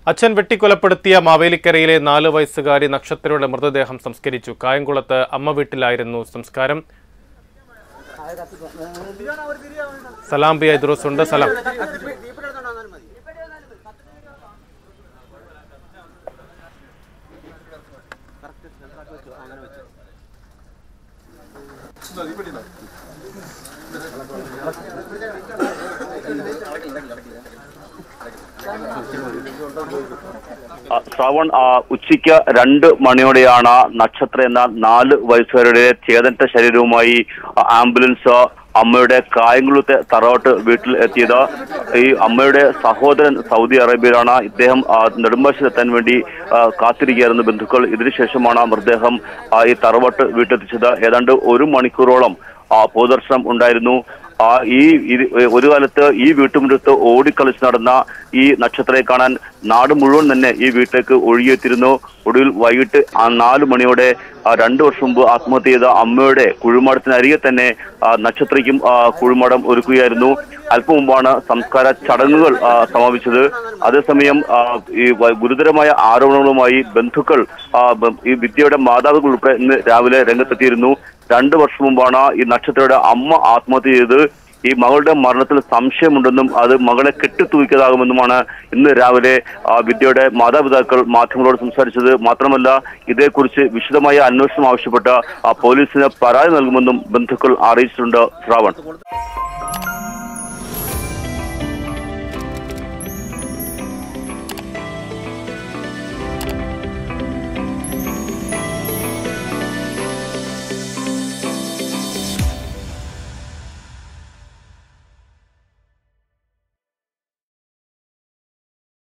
അച്ഛൻ വെട്ടിക്കൊലപ്പെടുത്തിയ മാവേലിക്കരയിലെ നാല് വയസ്സുകാരി നക്ഷത്രയുടെ മൃതദേഹം സംസ്കരിച്ചു കായംകുളത്ത് അമ്മ വീട്ടിലായിരുന്നു സംസ്കാരം സലാം ബി ഐദ്രോസ് ഉണ്ട് സലാം ആ, ശ്രാവൺ ആ, ഉച്ചയ്ക്ക് രണ്ട് മണിയോടെയാണ് നക്ഷത്ര എന്ന നാല് വയസ്സുകാരുടെ ചേതന്റെ ശരീരവുമായി ആ, ആംബുലൻസ് അമ്മയുടെ കായംകുളത്തെ തറവാട്ട് വീട്ടിൽ എത്തിയത് ഈ അമ്മയുടെ സഹോദരൻ സൗദി അറേബ്യയിലാണ് ഇദ്ദേഹം ആ, നെടുമ്പാശ്ശേരി വേണ്ടി ആ, കാത്തിരിക്കുകയായിരുന്നു ബന്ധുക്കൾ ഇതിനുശേഷമാണ് മൃതദേഹം ആ, ഈ തറവാട്ട് വീട്ടിലെത്തിച്ചത് ഏതാണ്ട് ഒരു മണിക്കൂറോളം ആ, പൊതുദർശനം ഉണ്ടായിരുന്നു ആ ഈ ഇത് ഒരു കാലത്ത് ഈ വീട്ടുമുറ്റത്ത് ഓടിക്കളിച്ച് നടന്ന ഈ നക്ഷത്രയെ കാണാൻ നാട് മുഴുവൻ തന്നെ ഈ വീട്ടിലേക്ക് ഒഴുകിയെത്തിയിരുന്നു ഒടുവിൽ വൈകിട്ട് ആ നാല് മണിയോടെ ആ രണ്ടു വർഷം മുമ്പ് ആത്മഹത്യ ചെയ്ത അമ്മയുടെ കുഴിമാടത്തിനരികെ തന്നെ ആ നക്ഷത്രയ്ക്കും ആ കുഴിമാടം ഒരുക്കുകയായിരുന്നു അല്പം മുമ്പാണ് സംസ്കാര ചടങ്ങുകൾ ആ, സമാപിച്ചത് അതേസമയം ആ, ഈ വ- ഗുരുതരമായ ആരോപണങ്ങളുമായി ബന്ധുക്കൾ ആ, ബ- ഈ വിദ്യയുടെ മാതാപിതാക്കൾ ഉൾപ്പെടെ ഇന്ന് രാവിലെ രംഗത്തെത്തിയിരുന്നു രണ്ടു വർഷം മുമ്പാണ് ഈ നക്ഷത്രയുടെ അമ്മ ആത്മഹത്യ ചെയ്ത് ഈ മകളുടെ മരണത്തിൽ സംശയമുണ്ടെന്നും അത് മകളെ കെട്ടിത്തൂക്കിയതാകുമെന്നുമാണ് ഇന്ന് രാവിലെ ആ, വിദ്യയുടെ മാതാപിതാക്കൾ മാധ്യമങ്ങളോട് സംസാരിച്ചത് മാത്രമല്ല ഇതേക്കുറിച്ച് വിശദമായ അന്വേഷണം ആവശ്യപ്പെട്ട് ആ, പോലീസിന് പരാതി നൽകുമെന്നും ബന്ധുക്കൾ അറിയിച്ചിട്ടുണ്ട് ശ്രാവൺ